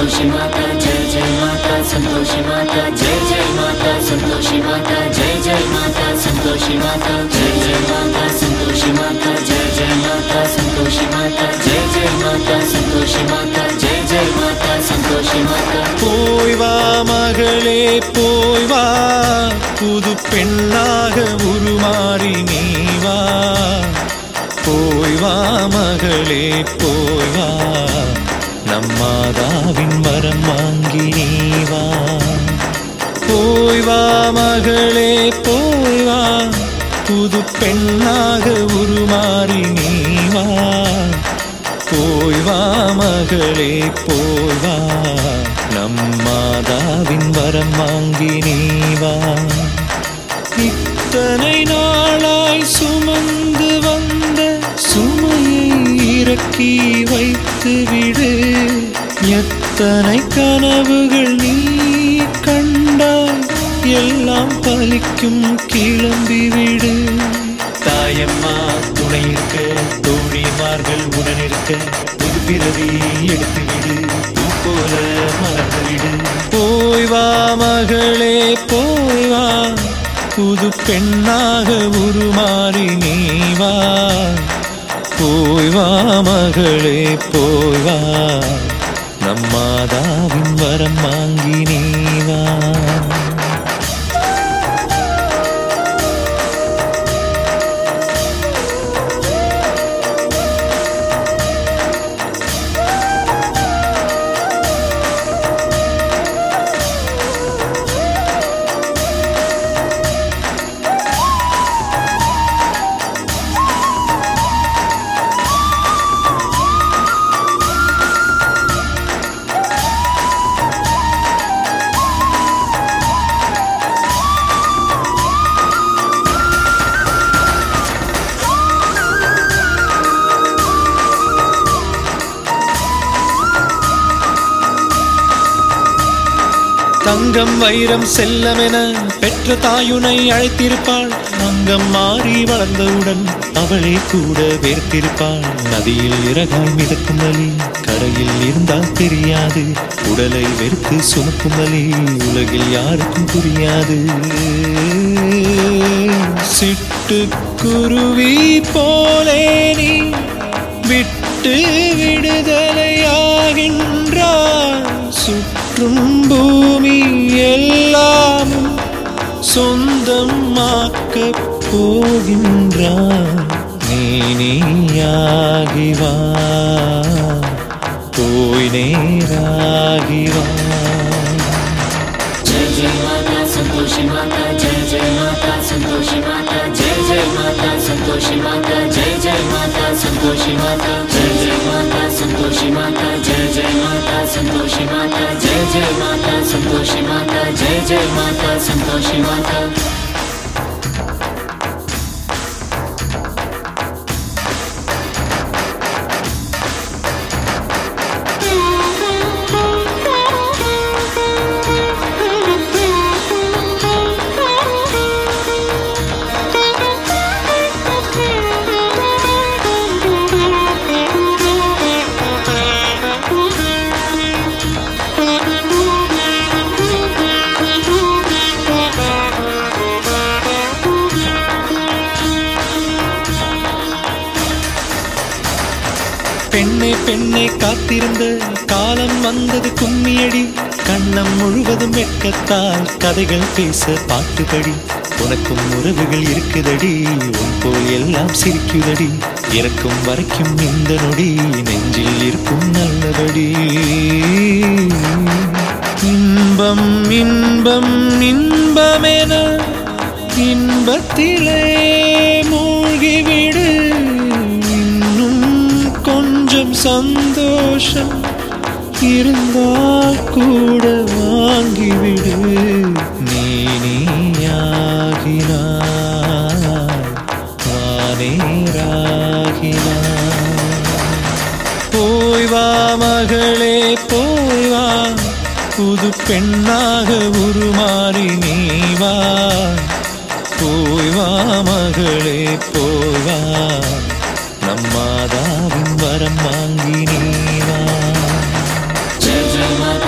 संतोषी माता जय जय माता संतोषी माता जय जय माता संतोषी माता जय जय माता संतोषी माता जय जय माता संतोषी माता जय जय माता संतोषी माता जय जय माता संतोषी माता जय जय माता संतोषी माता போய் வா மகளே போய் வா புது பெண்ணாக உருமாறி நீ வா போய் வா மகளே போய் வா நம்மாதாவின் வரம் வாங்கி நீ வா போய் வா மகளே போய் வா புது பெண்ணாக உருமாறி நீ வா போய் வா மகளே போய் வா நம்மாதாவின் வரம் வாங்கி நீ வா இத்தனை நாளாய் சுமந்து வந்த சுமையை இறக்கி வைத்து விடு எத்தனை கனவுகள் நீ கண்டாய் எல்லாம் பலிக்கும் கிளம்பி விடு தாயம்மா துணை இருக்க தோழிமார்கள் உடனிருக்க புது பிறவி எடுத்து விடு பூ போல மலர்ந்து விடு போய் வா மகளே போய் வா புது பெண்ணாக உருமாறி நீ வா போய் வா மகளே போய் வா நம்மாதாவின் வரம் வாங்கி நீ வா தங்கம் வைரம் செல்லமென பெற்ற தாயுனை அழைத்திருப்பாள் அங்கம் மாறி வளர்ந்தவுடன் அவளே கூட வேர்த்திருப்பாள் நதியில் இறகாய் மிதக்கும் வலி கரையில் இருந்தால் தெரியாது உடலை வெறுத்து சுமக்கும் வலி உலகில் யாருக்கும் புரியாது சிட்டுக்குருவி போலே நீ விட்டு விடுதலையாகின்றாய் சுற்றும் பூமி எல்லாமும் சொந்தமாக்கப் போகின்றாய் நீ நீயாகி வா போய் நேராகி வா जय जय माता संतोषी माता जय जय माता संतोषी माता जय जय माता संतोषी माता जय जय माता संतोषी माता जय जय माता संतोषी माता जय जय माता संतोषी माता जय जय माता संतोषी माता जय जय माता संतोषी माता பெண்ணே பெண்ணே காத்திருந்த காலம் வந்தது கும்மியடி கண்ணம் முழுவதும் வெட்கத்தால் கதைகள் பேச பாட்டுபடி உனக்கும் உறவுகள் இருக்குதடி உன் போல் எல்லாம் சிரிக்குதடி இறக்கும் வரைக்கும் இந்த நொடி நெஞ்சில் இருக்கும் நல்லபடி இன்பம் இன்பம் இன்பமென இன்பத்திலே மூழ்கிவிடு இன்னும் கொஞ்சம் சந்தோஷம் இருந்தால் கூட வாங்கிவிடு நீ நீயாகினாய் வானேராகினாய் போய் வா மகளே போய் வா புது பெண்ணாக உருமாறி நீ வா போய் வா மகளே போய் வா நம்மாதாவின் வரம் வாங்கி நீ வா जय जय माता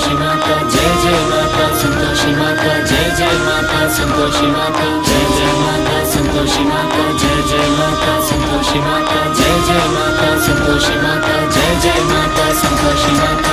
संतोषी माता जय जय माता संतोषी माता जय जय माता संतोषी माता जय जय माता संतोषी माता जय जय माता संतोषी माता जय जय माता संतोषी माता जय जय माता संतोषी माता